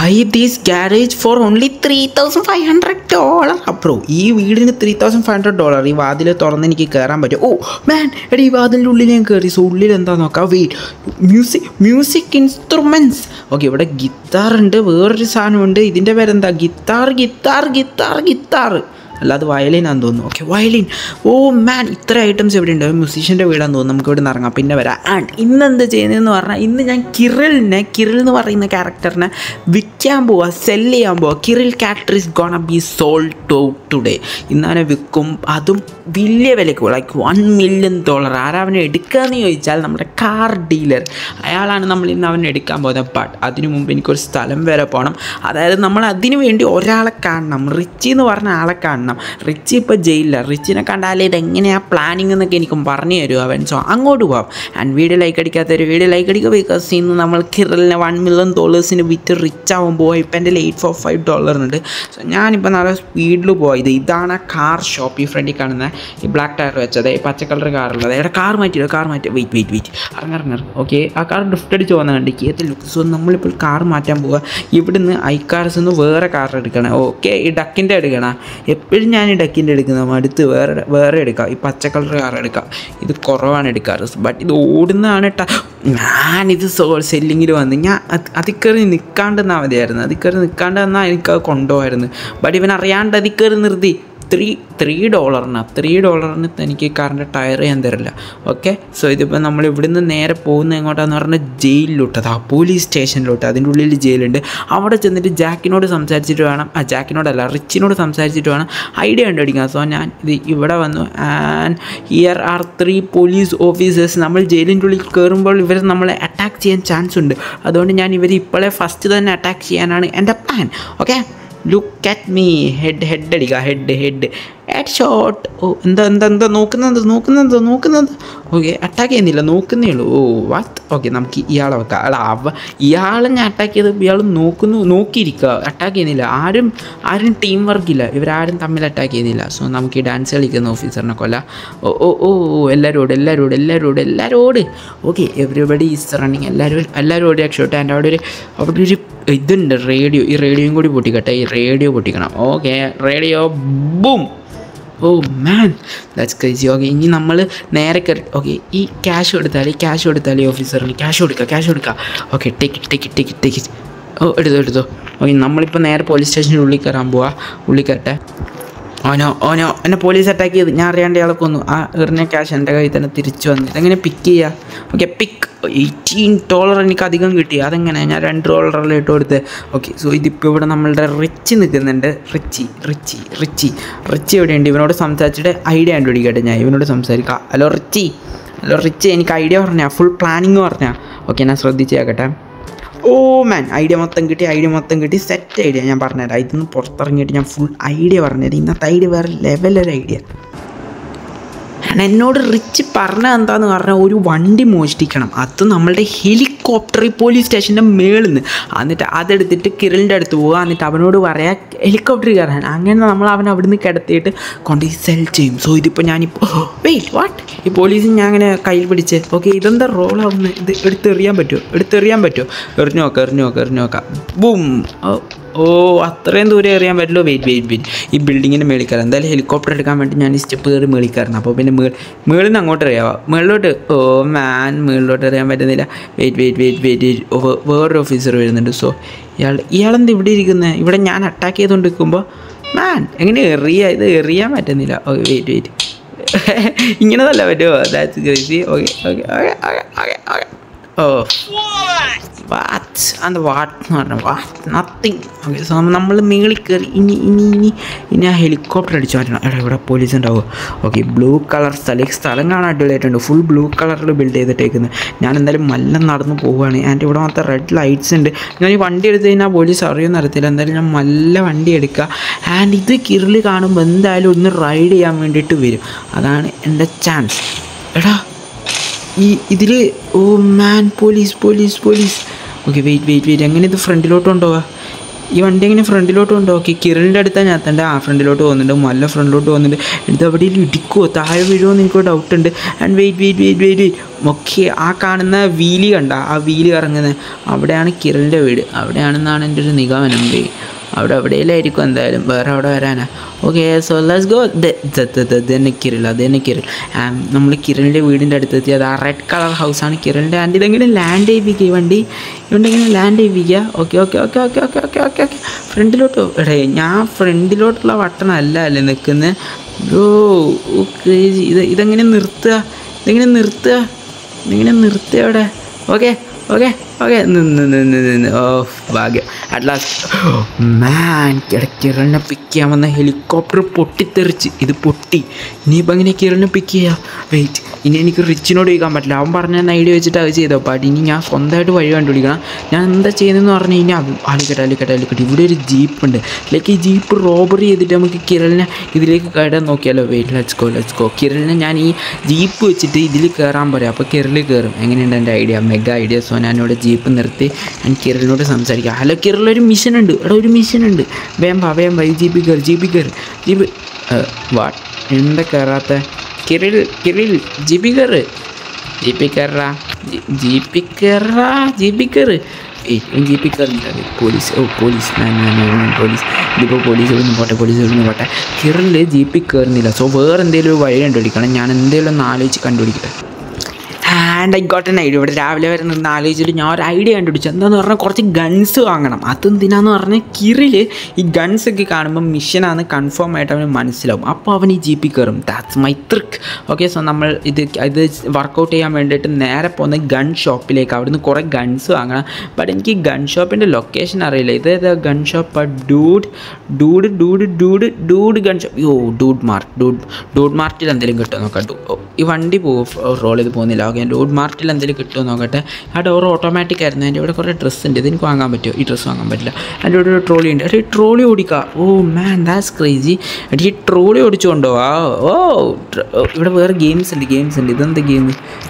by these garage for only three thousand five hundred dollar അപ്രോ ഈ വീടിന് three thousand five hundred dollar ഈ വാതിൽ തുറന്ന് എനിക്ക് കയറാൻ പറ്റും ഓ മാൻ എടാ ഈ വാതിലിൻ്റെ ഉള്ളിൽ ഞാൻ കയറി സോ ഉള്ളിൽ എന്താ നോക്കാം wait music music instruments okay ഇവിടെ ഗിത്താർ ഉണ്ട് വേറൊരു സാധനമുണ്ട് ഇതിൻ്റെ പേരെന്താ ഗിത്താർ ഗിത്താർ ഗിത്താർ ഗിത്താർ അല്ലാതെ വയലിനാന്ന് തോന്നുന്നു ഓക്കെ വയലിൻ ഓ മാൻ ഇത്ര ഐറ്റംസ് ഇവിടെ ഉണ്ട് മ്യൂസീഷ്യൻ്റെ വീടാന്ന് തോന്നുന്നു നമുക്ക് ഇവിടെ നിന്ന് ഇറങ്ങാം പിന്നെ വരാം ആൻഡ് ഇന്ന് എന്ത് ചെയ്യുന്നതെന്ന് പറഞ്ഞാൽ ഇന്ന് ഞാൻ കിറിലിനെ കിറിൽ എന്ന് പറയുന്ന ക്യാരക്ടറിനെ വിൽക്കാൻ പോവാ സെല് ചെയ്യാൻ പോവാ Kiril character is gonna be sold to today ഇന്ന് അവനെ വിൽക്കും അതും വലിയ വിലക്ക് ലൈക്ക് വൺ മില്യൺ ഡോളർ ആരാ അവനെ എടുക്കാന്ന് ചോദിച്ചാൽ നമ്മുടെ കാർ ഡീലർ അയാളാണ് നമ്മൾ ഇന്ന് അവനെ എടുക്കാൻ പോകുന്നത് ബട്ട് അതിനു മുമ്പ് എനിക്കൊരു സ്ഥലം വരെ പോകണം അതായത് നമ്മൾ അതിനു വേണ്ടി ഒരാളെ കാണണം റിച്ചി എന്ന് പറഞ്ഞ ആളെ കാണണം റിച്ചി ഇപ്പോൾ ജയിലില്ല റിച്ചിനെ കണ്ടാലേ ഇത് എങ്ങനെയാണ് പ്ലാനിങ് എന്നൊക്കെ എനിക്കും പറഞ്ഞു തരും അവൻ സോ അങ്ങോട്ട് പോവാം ആൻഡ് വീഡിയോ ലൈക്ക് അടിക്കാത്തൊരു വീഡിയോ ലൈക്ക് അടിക്കുക ബിക്കോസ് ഇന്ന് നമ്മൾ കിറലിനെ വൺ മില്യൺ ഡോളേഴ്സിന് വിറ്റ് റിച്ച് ആകുമ്പോൾ ഇപ്പം എൻ്റെ എയ്റ്റ് ഫോർ ഫൈവ് ഡോളറുണ്ട് സോ ഞാനിപ്പോൾ നല്ല സ്പീഡിൽ പോയത് ഇതാണ് ആ കാർ ഷോപ്പ് ഈ ഫ്രണ്ടിൽ കാണുന്ന ഈ ബ്ലാക്ക് ടയർ വെച്ചത് ഈ പച്ച കളർ കാറുള്ളത് എവിടെ കാർ മാറ്റിയോ കാർ മാറ്റി വെയിറ്റ് വെയിറ്റ് വെയിറ്റ് ഇറങ്ങിറങ്ങർ ഓക്കെ ആ കാർ ഡ്രിഫ്റ്റ് അടിച്ച് പോകുന്ന കണ്ടി കേത്തിൽ സോ നമ്മളിപ്പോൾ കാർ മാറ്റാൻ പോവുക ഇവിടുന്ന് ഐ കാർസ് നിന്ന് വേറെ കാർ എടുക്കണം ഓക്കെ ഈ ഡക്കിൻ്റെ എടുക്കണം എപ്പോഴും ഞാൻ ഈ ഡക്കിൻ്റെ എടുക്കുന്നത് അടുത്ത് വേറെ വേറെ എടുക്കാം ഈ പച്ച കളർ കാർ എടുക്കാം ഇത് കുറവാണ് എടുക്കാറ് ബട്ട് ഇത് ഓടുന്നതാണ് ട ഞാനിത് സോ സെല്ലിങ്ങിൽ വന്ന് ഞാൻ അത് അതിൽ കയറി നിൽക്കാണ്ടെന്നാൽ മതിയായിരുന്നു അതിൽ കയറി നിൽക്കാണ്ട് എന്നാൽ എനിക്കത് കൊണ്ടുപോകായിരുന്നു ബട്ട് ഇവൻ അറിയാണ്ട് അതിൽ കയറി നിർത്തി ത്രീ ത്രീ ഡോളറിന് ത്രീ ഡോളറിന് എനിക്ക് കാറിൻ്റെ ടയർ ഞാൻ തരില്ല ഓക്കെ സോ ഇതിപ്പോൾ നമ്മൾ ഇവിടുന്ന് നേരെ പോകുന്ന എങ്ങോട്ടാന്ന് പറഞ്ഞാൽ ജയിലിലോട്ട് അതാ പോലീസ് സ്റ്റേഷനിലോട്ട് അതിൻ്റെ ഉള്ളിൽ ജയിലുണ്ട് അവിടെ ചെന്നിട്ട് ജാക്കിനോട് സംസാരിച്ചിട്ട് വേണം ആ ജാക്കിനോടല്ല റിച്ചിനോട് സംസാരിച്ചിട്ട് വേണം ഐഡിയ കണ്ടുപിടിക്കാൻ സോ ഞാൻ ഇത് ഇവിടെ വന്നു and here are three police officers നമ്മൾ ജയിലിൻ്റെ ഉള്ളിൽ കയറുമ്പോൾ ഇവർ നമ്മളെ അറ്റാക്ക് ചെയ്യാൻ ചാൻസ് ഉണ്ട് അതുകൊണ്ട് ഞാൻ ഇവർ ഇപ്പോഴേ ഫസ്റ്റ് തന്നെ അറ്റാക്ക് ചെയ്യാനാണ് എൻ്റെ plan okay look at me head head അടിക്കുക head head head shot oh എന്താ എന്താ എന്താ നോക്കുന്നത് നോക്കുന്നത് നോക്കുന്നത് ഓക്കെ അറ്റാക്ക് ചെയ്യുന്നില്ല നോക്കുന്നേ ഉള്ളൂ ഓ വാത്ത് ഓക്കെ നമുക്ക് ഇയാളെ വെക്കാം അല്ല അവ ഇയാളെ ഞാൻ അറ്റാക്ക് ചെയ്ത് ഇയാൾ നോക്കുന്നു നോക്കിയിരിക്കുക അറ്റാക്ക് ചെയ്യുന്നില്ല ആരും ആരും ടീം വർക്കില്ല ഇവരാരും തമ്മിൽ അറ്റാക്ക് ചെയ്യുന്നില്ല സോ നമുക്ക് ഈ ഡാൻസ് കളിക്കുന്ന ഓഫീസറിനെ കൊല്ല ഓ ഓ ഓ ഓ എല്ലാവരോട് എല്ലാവരോട് എല്ലാവരോട് എല്ലാവരോട് ഓക്കെ എവറിബഡി ഈസ് റണ്ണിങ് എല്ലാവരും എല്ലാവരും ഓടി രക്ഷോട്ടെ എൻ്റെ അവിടെ ഒരു അവിടെ ഒരു ഇതുണ്ട് റേഡിയോ ഈ റേഡിയോയും കൂടി പൊട്ടിക്കട്ടെ ഈ റേഡിയോ പൊട്ടിക്കണം okay radio boom oh man that's crazy okay ഇനി നമ്മൾ നേരെ കയറി ഓക്കെ ഈ ക്യാഷ് കൊടുത്താൽ ഈ ക്യാഷ് കൊടുത്താൽ ഈ ഓഫീസറിന് ക്യാഷ് കൊടുക്കുക ക്യാഷ് കൊടുക്കുക okay take take take take oh എടുത്തോ എടുത്തോ ഓക്കെ നമ്മളിപ്പോൾ നേരെ പോലീസ് സ്റ്റേഷൻ്റെ ഉള്ളിൽ കയറാൻ പോവാ ഉള്ളിൽ കയറട്ടെ ഓനോ ഓനോ എന്നെ പോലീസ് അറ്റാക്ക് ചെയ്ത് ഞാൻ അറിയാണ്ട് ഇയാളെ കൊന്നു ആ എറിഞ്ഞ ക്യാഷ് എൻ്റെ കയ്യിൽ തന്നെ തിരിച്ചു വന്നു ഇതെങ്ങനെ പിക്ക് ചെയ്യുക ഓക്കെ പിക്ക് എയ്റ്റീൻ ഡോളർ എനിക്ക് അധികം കിട്ടി അതെങ്ങനെ ഞാൻ രണ്ട് ഡോളറല്ലേ ഇട്ട് കൊടുത്ത് ഓക്കെ സോ ഇതിപ്പോൾ ഇവിടെ നമ്മളുടെ റിച്ച് നിൽക്കുന്നുണ്ട് റിച്ചി റിച്ചി റിച്ചി റിച്ചി എവിടെയുണ്ട് ഇവനോട് സംസാരിച്ചിട്ട് ഐഡിയ കണ്ടുപിടിക്കട്ടെ ഞാൻ ഇവനോട് സംസാരിക്കാം ഹലോ റിച്ചി ഹലോ റിച്ചി എനിക്ക് ഐഡിയ പറഞ്ഞാൽ ഫുൾ പ്ലാനിങ് പറഞ്ഞാൽ ഓക്കെ ഞാൻ ശ്രദ്ധിച്ചേക്കട്ടെ ഓ മാൻ ഐഡിയ മൊത്തം കിട്ടി ഐഡിയ മൊത്തം കിട്ടി സെറ്റ് ഐഡിയ ഞാൻ പറഞ്ഞുതരാം ഇതിന്ന് പുറത്തിറങ്ങിയിട്ട് ഞാൻ ഫുൾ ഐഡിയ പറഞ്ഞുതരാം ഇന്നത്തെ ഐഡിയ വേറെ ലെവലൊരു ഐഡിയ കാരണം എന്നോട് റിച്ച് പറഞ്ഞ എന്താന്ന് പറഞ്ഞാൽ ഒരു വണ്ടി മോഷ്ടിക്കണം അത് നമ്മളുടെ ഹെലികോപ്റ്റർ പോലീസ് സ്റ്റേഷൻ്റെ മേളിൽ നിന്ന് എന്നിട്ട് അതെടുത്തിട്ട് കിരലിൻ്റെ അടുത്ത് പോവുക എന്നിട്ട് അവനോട് പറയാ ഹെലികോപ്റ്റർ കയറാൻ അങ്ങനെ നമ്മൾ അവൻ അവിടുന്ന് കിടത്തിയിട്ട് കൊണ്ട് സെൽ ചെയ്യും സോ ഇതിപ്പോൾ ഞാനിപ്പോൾ വെയിറ്റ് വാട്ട് ഈ പോലീസിന് ഞാൻ അങ്ങനെ കയ്യിൽ പിടിച്ച് ഓക്കെ ഇതെന്താ റോളാവുന്നത് ഇത് എടുത്തെറിയാൻ പറ്റുമോ എടുത്തെറിയാൻ പറ്റുമോ എറിഞ്ഞു നോക്കാം എറിഞ്ഞു നോക്കാം എറിഞ്ഞു നോക്കാം ബൂം ഓ അത്രയും ദൂരം എറിയാൻ പറ്റുള്ളൂ വെയിറ്റ് വെയിറ്റ് വെയിറ്റ് ഈ ബിൽഡിങ്ങിൻ്റെ മേളിൽ കയറാം എന്തായാലും ഹെലികോപ്റ്റർ എടുക്കാൻ വേണ്ടി ഞാൻ ഈ സ്റ്റെപ്പ് കയറി മേളിൽ കയറണം അപ്പോൾ പിന്നെ മേൾ മേളിൽ നിന്ന് അങ്ങോട്ട് എറിയാവാ മേളിലോട്ട് ഓ മാൻ മേളിലോട്ട് എറിയാൻ പറ്റുന്നില്ല wait wait wait wait oh വേറൊരു ഓഫീസർ വരുന്നുണ്ട് സോ ഇയാൾ ഇയാളെന്ത് ഇവിടെ ഇരിക്കുന്നത് ഇവിടെ ഞാൻ അറ്റാക്ക് ചെയ്തുകൊണ്ട് നിൽക്കുമ്പോൾ മാൻ എങ്ങനെ എറിയ ഇത് എറിയാൻ പറ്റുന്നില്ല ഓക്കെ വെയിറ്റ് വെയിറ്റ് ഇങ്ങനെ നല്ല പറ്റുമോ that's crazy okay okay okay okay okay okay oh what അത് വാട്ട് എന്ന് പറഞ്ഞാൽ വാട്ട് നത്തിങ് ഓക്കെ സോ നമ്മൾ മേളിൽ കയറി ഇനി ഇനി ഇനി ഇനി ആ ഹെലികോപ്റ്റർ അടിച്ചു മാറ്റണം എടാ ഇവിടെ പോലീസ് ഉണ്ടാവുമോ ഓക്കെ ബ്ലൂ കളർ സ്ഥലം സ്ഥലം കാണാൻ അടിപൊളിയായിട്ടുണ്ട് ഫുൾ ബ്ലൂ കളറിൽ ബിൽഡ് ചെയ്തിട്ടേക്കുന്നത് ഞാൻ എന്തായാലും മല്ലം നടന്ന് പോവുകയാണ് ആൻഡ് ഇവിടെ മാത്രം റെഡ് ലൈറ്റ്സ് ഉണ്ട് ഞാൻ ഈ വണ്ടി എടുത്ത് കഴിഞ്ഞാൽ പോലീസ് അറിയുമെന്ന് അറിയത്തില്ല എന്തായാലും ഞാൻ നല്ല വണ്ടി എടുക്കുക ആൻഡ് ഇത് കിറിൽ കാണുമ്പോൾ എന്തായാലും ഒന്ന് റൈഡ് ചെയ്യാൻ വേണ്ടിയിട്ട് വരും അതാണ് എൻ്റെ ചാൻസ് എടാ ഈ ഇതിൽ oh man police police police okay wait wait wait എങ്ങനെ ഇത് ഫ്രണ്ടിലോട്ട് കൊണ്ടുപോവാ ഈ വണ്ടി എങ്ങനെ ഫ്രണ്ടിലോട്ട് കൊണ്ട് ഓക്കെ കിരണിൻ്റെ അടുത്താണ് ഞാൻ എത്തേണ്ടത് ആ ഫ്രണ്ടിലോട്ട് പോകുന്നുണ്ട് നല്ല ഫ്രണ്ടിലോട്ട് പോകുന്നുണ്ട് ഇത് അവിടെ ഇടിക്കുമോ താഴെ വീഴുമോ എന്ന് എനിക്ക് ഡൗട്ട് ഉണ്ട് and wait wait wait wait wait okay ആ കാണുന്ന വീലി കണ്ട ആ വീലി ഇറങ്ങുന്നത് അവിടെയാണ് കിരണിൻ്റെ വീട് അവിടെയാണെന്നാണ് എൻ്റെ ഒരു നിഗമനം വേ അവിടെ എവിടെയെല്ലായിരിക്കും എന്തായാലും വേറെ അവിടെ വരാനാ ഓക്കെ സോ ലെറ്റ്സ് ഗോ തന്നെ കിരൾ അത് തന്നെ കിരൾ നമ്മൾ കിരണിൻ്റെ വീടിൻ്റെ അടുത്തെത്തി അത് ആ റെഡ് കളർ ഹൗസാണ് കിരണിൻ്റെ ആൻഡ് ഇതെങ്ങനെ ലാൻഡ് ചെയ്യിപ്പിക്കുക ഈ വണ്ടി ഇതുകൊണ്ട് എങ്ങനെ ലാൻഡ് ചെയ്യിപ്പിക്കുക okay okay okay okay okay okay okay okay ഫ്രണ്ടിലോട്ട് എടേ ഞാൻ ഫ്രണ്ടിലോട്ടുള്ള വട്ടണല്ല അല്ലേ നിൽക്കുന്നത് ഓ ഓക്കെ ഇത് ഇതെങ്ങനെ നിർത്തുക ഇതെങ്ങനെ നിർത്തുക ഇതെങ്ങനെ നിർത്തുക അവിടെ ഓക്കെ ഓക്കെ ഓക്കെ നിന്ന് നിന്ന് നിന്ന് ഓ ഭാഗ്യം അറ്റ് ലാസ്റ്റ് മാൻ കിരണിനെ പിക്ക് ചെയ്യാൻ വന്ന ഹെലികോപ്റ്റർ പൊട്ടിത്തെറിച്ച് ഇത് പൊട്ടി ഇനിയിപ്പോൾ എങ്ങനെ കിരണിനെ പിക്ക് ചെയ്യുക വെയിറ്റ് ഇനി എനിക്ക് റിച്ചിനോട് ചോദിക്കാൻ പറ്റില്ല അവൻ പറഞ്ഞ ഐഡിയ വെച്ചിട്ട് അത് ചെയ്തോ പാട്ട് ഇനി ഞാൻ സ്വന്തമായിട്ട് വഴി കണ്ടുപിടിക്കണം ഞാൻ എന്താ ചെയ്യുന്നതെന്ന് പറഞ്ഞു കഴിഞ്ഞാൽ ആലിക്കട്ടെ ആലിക്കട്ടെ ആലിക്കട്ടെ ഇവിടെ ഒരു ജീപ്പ് ഉണ്ട് ലൈക്ക് ഈ ജീപ്പ് റോബറി ചെയ്തിട്ട് നമുക്ക് കിരളിനെ ഇതിലേക്ക് കയറാൻ നോക്കിയാലോ wait let's go let's go കിരളിനെ ഞാൻ ഈ ജീപ്പ് വെച്ചിട്ട് ഇതിൽ കയറാൻ പറയാം അപ്പോൾ കിരളിൽ കയറും എങ്ങനെയുണ്ട് എൻ്റെ ഐഡിയ മെഗാ ഐഡിയ സോ ഞാനിവിടെ ജീപ്പ് നിർത്തി ഞാൻ കിരളിനോട് സംസാരിക്കാം ഹലോ കിരൾ ഒരു മിഷൻ ഉണ്ട് എടാ ഒരു മിഷൻ ഉണ്ട് വേം വാ വേം വാ ഈ ജീപ്പിൽ കയറി ജീപ്പിൽ കയറി ജീപ്പ് വാ എന്താ കയറാത്ത കിരിൽ കിരിൽ ജീപ്പിൽ കയറ് ജീപ്പിൽ കയറാ ജീപ്പിൽ കയറാ ജീപ്പിൽ കയറ് ഏയ് ജീപ്പിൽ കയറുന്നില്ല പോലീസ് ഓ പോലീസ് ഞാൻ ഞാൻ പോലീസ് ഇതിപ്പോൾ പോലീസ് ഇവിടുന്ന് പോട്ടെ പോലീസ് ഇവിടുന്ന് പോട്ടെ കിറിൽ ജീപ്പിൽ കയറുന്നില്ല സോ വേറെ എന്തെങ്കിലും ഒരു വഴി കണ്ടുപിടിക്കണം ഞാൻ എന്തെങ്കിലും ഒന്ന് ആലോചിച്ച് കണ്ടുപിടിക്കട്ടെ and I got an idea ഇവിടെ രാവിലെ വരെ നിന്ന് ആലോചിച്ചിട്ട് ഞാൻ ഒരു ഐഡിയ കണ്ടുപിടിച്ചു എന്താന്ന് പറഞ്ഞാൽ കുറച്ച് ഗൺസ് വാങ്ങണം അതെന്തിനാന്ന് പറഞ്ഞാൽ കിറിൽ ഈ ഗൺസ് ഒക്കെ കാണുമ്പോൾ മിഷനാണ് കൺഫേം ആയിട്ട് അവന് മനസ്സിലാവും അപ്പോൾ അവൻ ഈ ജി പി കയറും that's my trick okay so നമ്മൾ ഇത് ഇത് വർക്കൗട്ട് ചെയ്യാൻ വേണ്ടിയിട്ട് നേരെ പോകുന്ന ഗൺ ഷോപ്പിലേക്ക് അവിടുന്ന് കുറേ ഗൺസ് വാങ്ങണം ബട്ട് എനിക്ക് ഗൺ ഷോപ്പിൻ്റെ ലൊക്കേഷൻ അറിയില്ല ഇത് ഏതാ gun shop dude dude dude dude dude gun shop yo dude mart dude dude മാർട്ടിൽ എന്തെങ്കിലും കിട്ടുമോ നോക്കാം ഡൂ- ഓ, ഈ വണ്ടി പോകും റോൾ ചെയ്ത് പോകുന്നില്ല ഓക്കെ ഡൂഡ് മാർട്ടിൽ എന്തെങ്കിലും കിട്ടുമോ നോക്കട്ടെ ആ ഡോർ ഓട്ടോമാറ്റിക് ആയിരുന്നു എൻ്റെ ഇവിടെ കുറേ ഡ്രസ്സ് ഉണ്ട് ഇത് എനിക്ക് വാങ്ങാൻ പറ്റുമോ ഈ ഡ്രസ്സ് വാങ്ങാൻ പറ്റില്ല എൻ്റെ ഇവിടെ ഒരു ട്രോളി ഉണ്ട് എടാ ഈ ട്രോളി ഓടിക്കുക ഓ മാൻ ദാറ്റ്സ് ക്രേസി എടാ ഈ ട്രോളി ഓടിച്ചുകൊണ്ടോ ആ ഓ ട്ര- ഓ, ഇവിടെ വേറെ ഗെയിംസ് ഉണ്ട് ഗെയിംസ് ഉണ്ട് ഇതെന്താ ഗെയിം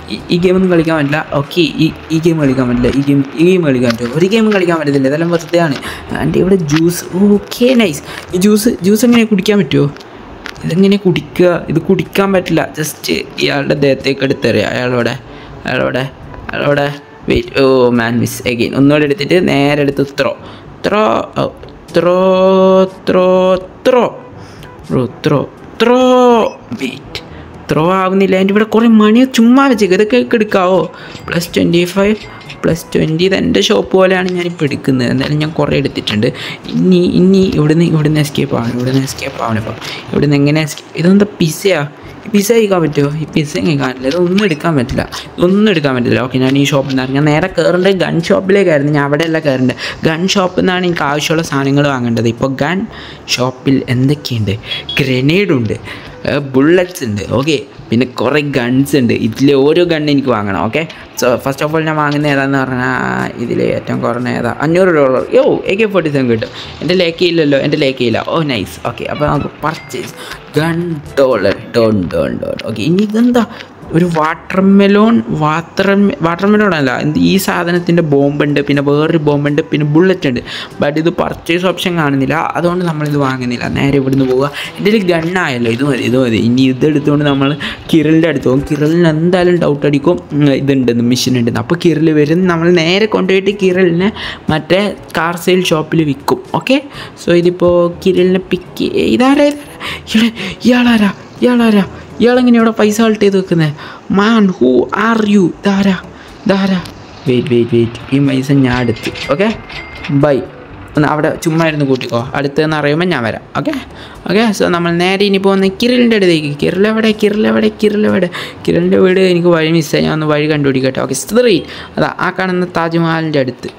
ഈ ഗെയിം ഒന്നും കളിക്കാൻ പറ്റില്ല ഓക്കെ ഈ ഈ ഗെയിം കളിക്കാൻ പറ്റില്ല ഈ ഗെയിം ഈ ഗെയിം കളിക്കാൻ പറ്റുമോ ഒരു ഗെയിം കളിക്കാൻ പറ്റത്തില്ല ഇതെല്ലാം വെറുതെയാണ് എൻ്റെ ഇവിടെ ജ്യൂസ് ഓക്കെ നൈസ് ഈ ജ്യൂസ് ജ്യൂസ് എങ്ങനെ കുടിക്കാൻ പറ്റുമോ ഇതെങ്ങനെ കുടിക്കുക ഇത് കുടിക്കാൻ പറ്റില്ല ജസ്റ്റ് ഇയാളുടെ ദേഹത്തേക്ക് എടുത്തെറിയുക അയാളോടെ അയാളോടെ അയാളോടെ wait oh man miss again ഒന്നുകൂടെ എടുത്തിട്ട് നേരെ എടുത്ത് throw throw throw throw throw throw throw throw wait throw ആവുന്നില്ല എൻ്റെ ഇവിടെ കുറേ മണി ചുമ്മാ വെച്ചേക്ക് ഇതൊക്കെ എടുക്കാവോ plus twenty five plus twenty ഇത് എൻ്റെ ഷോപ്പ് പോലെയാണ് ഞാനിപ്പോൾ എടുക്കുന്നത് എന്തായാലും ഞാൻ കുറേ എടുത്തിട്ടുണ്ട് ഇനി ഇനി ഇവിടുന്ന് ഇവിടുന്ന് എസ്കേപ്പ് ആവണം ഇവിടുന്ന് എസ്കേപ്പ് ആവണം ഇപ്പം ഇവിടുന്ന് എങ്ങനെ escape- ഇതെന്താ പിസയാ ഈ പിസ കഴിക്കാൻ പറ്റുമോ ഈ പിസ കഴിക്കാൻ പറ്റില്ല ഇതൊന്നും എടുക്കാൻ പറ്റില്ല ഇതൊന്നും എടുക്കാൻ പറ്റില്ല ഓക്കെ ഞാൻ ഈ ഷോപ്പിൽ നിന്ന് ഞാൻ നേരെ കയറേണ്ടത് ഗൺ ഷോപ്പിലേക്കായിരുന്നു ഞാൻ അവിടെയല്ല കയറേണ്ടത് ഗൺ ഷോപ്പിൽ നിന്നാണ് എനിക്ക് ആവശ്യമുള്ള സാധനങ്ങൾ വാങ്ങേണ്ടത് ഇപ്പോൾ ഗൺ ഷോപ്പിൽ എന്തൊക്കെയുണ്ട് ഗ്രനേഡ് ഉണ്ട് ബുള്ളറ്റ്സ് ഉണ്ട് ഓക്കെ പിന്നെ കുറേ ഗൺസ് ഉണ്ട് ഇതിൽ ഓരോ ഗൺ എനിക്ക് വാങ്ങണം okay so first of all ഞാൻ വാങ്ങുന്ന ഏതാന്ന് പറഞ്ഞാൽ ഇതിൽ ഏറ്റവും കുറഞ്ഞ ഏതാ അഞ്ഞൂറ് ഡോളർ യോ എ കെ ഫോർട്ടി സെവൻ കിട്ടും എൻ്റെ ലേക്കയില്ലല്ലോ എൻ്റെ ലേക്കയില്ല ഓ നൈസ് ഓക്കെ അപ്പോൾ നമുക്ക് പർച്ചേസ് ഗൺ ഡോളർ ഡോൺ ഡോൺ ഡോൺ ഓക്കെ ഇനി ഇതെന്താ ഒരു watermelon water watermelon അല്ല എന്ത് ഈ സാധനത്തിൻ്റെ ബോംബുണ്ട് പിന്നെ വേറൊരു ബോംബുണ്ട് പിന്നെ ബുള്ളറ്റ് ഉണ്ട് ബട്ട് ഇത് പർച്ചേസ് ഓപ്ഷൻ കാണുന്നില്ല അതുകൊണ്ട് നമ്മളിത് വാങ്ങുന്നില്ല നേരെ ഇവിടുന്ന് പോവുക എൻ്റെ കയ്യിൽ ഗണ്ണായല്ലോ ഇത് മതി ഇത് മതി ഇനി ഇത് എടുത്തുകൊണ്ട് നമ്മൾ കിരലിൻ്റെ അടുത്ത് പോകും കിരലിന് എന്തായാലും ഡൗട്ട് അടിക്കും ഉം, ഇതുണ്ടെന്ന് മെഷീൻ ഉണ്ടെന്ന് അപ്പോൾ കിരൽ വരും നമ്മൾ നേരെ കൊണ്ടുപോയിട്ട് കിരലിനെ മറ്റേ കാർ സെയിൽ ഷോപ്പിൽ വിൽക്കും ഓക്കെ സോ ഇതിപ്പോൾ കിരലിനെ പിക്ക് ഇതാരാ ഇയാളെ ഇയാളാരാ ഇയാളാരാ ഇയാളെങ്ങനെ ഇവിടെ പൈസ കളക്ട് ചെയ്ത് വെക്കുന്നത് മാൻ ഹൂ ആർ യു ധാരാ ധാരാ വെയിറ്റ് വെയിറ്റ് വെയിറ്റ് ഈ പൈസ ഞാൻ എടുത്ത് ഓക്കെ ബൈ ഒന്ന് അവിടെ ചുമ്മാ ഇരുന്ന് കൂട്ടിക്കോ അടുത്തെന്ന് അറിയുമ്പോൾ ഞാൻ വരാം ഓക്കെ ഓക്കെ സോ നമ്മൾ നേരെ ഇനി പോകുന്ന കിരലിൻ്റെ അടുത്തേക്ക് കിരലെവിടെ കിരലെവിടെ കിരലെവിടെ കിരലിൻ്റെ വീട് എനിക്ക് വഴി മിസ്സായി ഞാൻ ഒന്ന് വഴി കണ്ടുപിടിക്കട്ടെ ഓക്കെ സ്ത്രീറ്റ് അതാ ആ കാണുന്ന താജ്മഹലിൻ്റെ അടുത്ത്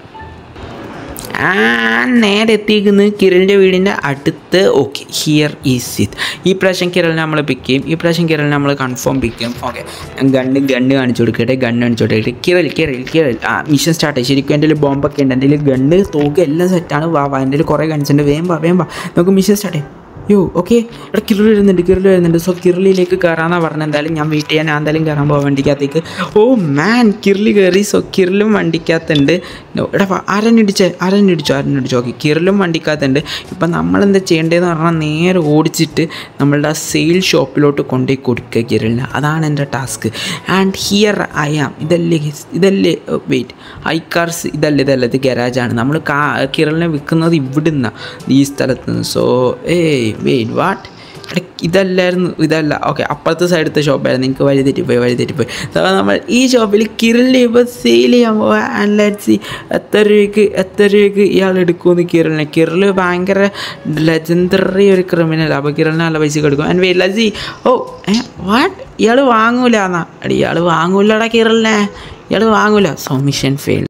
ആ നേരെ എത്തിയിരിക്കുന്നത് കിരലിൻ്റെ വീടിൻ്റെ അടുത്ത് ഓക്കെ ഹിയർ ഈസ് ഇറ്റ് ഈ പ്രാവശ്യം കിരലിനെ നമ്മൾ പിക്ക് ചെയ്യും ഈ പ്രാവശ്യം കിരലിനെ നമ്മൾ കൺഫേം പിക്ക് ചെയ്യും ഓക്കെ ഗണ്ണ് ഗണ്ണ് കാണിച്ചു കൊടുക്കട്ടെ ഗണ്ണ് കാണിച്ചു കൊടുക്കട്ടെ കിരൽ കിരൽ കിരൽ ആ മിഷൻ സ്റ്റാർട്ട് ആയി ശരിക്കും എൻ്റെ കയ്യിൽ ബോംബൊക്കെ ഉണ്ട് എൻ്റെ കയ്യിൽ ഗണ്ണ് തോക്ക് എല്ലാം സെറ്റാണ് വാ വാ എൻ്റെ കയ്യിൽ കുറേ ഗൺസ് ഉണ്ട് വേം വാ വേം വാ നമുക്ക് മിഷൻ സ്റ്റാർട്ട് ചെയ്യാം യോ ഓക്കെ ഇവിടെ കിരൾ വരുന്നുണ്ട് കിരൾ വരുന്നുണ്ട് സോ കിരളിലേക്ക് കയറാന്നാണ് പറഞ്ഞത് എന്തായാലും ഞാൻ വെയിറ്റ് ചെയ്യാൻ ഞാൻ എന്തായാലും കയറാൻ പോകാം വണ്ടിക്കകത്തേക്ക് ഓ മാൻ കിരളി കയറി സോ കിരലും വണ്ടിക്കകത്തുണ്ട് No, എടാ ആരനിടിച്ചേ ആരനിടിച്ചോ ആരനിടിച്ചോ ഓക്കെ കിരലും വണ്ടിക്കകത്തുണ്ട് ഇപ്പം നമ്മളെന്താ ചെയ്യേണ്ടതെന്ന് പറഞ്ഞാൽ നേരെ ഓടിച്ചിട്ട് നമ്മളുടെ ആ സെയിൽ ഷോപ്പിലോട്ട് കൊണ്ടുപോയി കൊടുക്കുക കിരളിന് അതാണ് എൻ്റെ task and here I am ഇതല്ലേ ഇതല്ലേ വെയിറ്റ് ഐ കാർസ് ഇതല്ലേ ഇതല്ല ഇത് ഗരാജാണ് നമ്മൾ കാ കിരളിനെ വിൽക്കുന്നത് ഇവിടുന്ന ഈ സ്ഥലത്ത് നിന്ന് സോ ഏയ് വെയിറ്റ് വാട്ട് എടാ ഇതല്ലായിരുന്നു ഇതല്ല ഓക്കെ അപ്പുറത്തെ സൈഡത്തെ ഷോപ്പായിരുന്നു എനിക്ക് വഴി തെറ്റിപ്പോയി വഴി തെറ്റിപ്പോയി അപ്പോൾ നമ്മൾ ഈ ഷോപ്പിൽ കിരളിനെ ഇപ്പോൾ സെയിൽ ചെയ്യാൻ പോവാ ആൻഡ് ലെറ്റ് സി എത്ര രൂപയ്ക്ക് എത്ര രൂപയ്ക്ക് ഇയാൾ എടുക്കുമെന്ന് കിരളിനെ കിരൾ ഭയങ്കര ലെജൻഡറി ഒരു ക്രിമിനൽ അപ്പോൾ കിരളിന് നല്ല പൈസ കൊടുക്കും and wait let see oh ഏ വാട്ട് ഇയാൾ വാങ്ങൂല എന്നാ എടി ഇയാൾ വാങ്ങൂലടാ കിരളിനെ ഇയാൾ വാങ്ങൂല സോ മിഷൻ ഫെയിൽ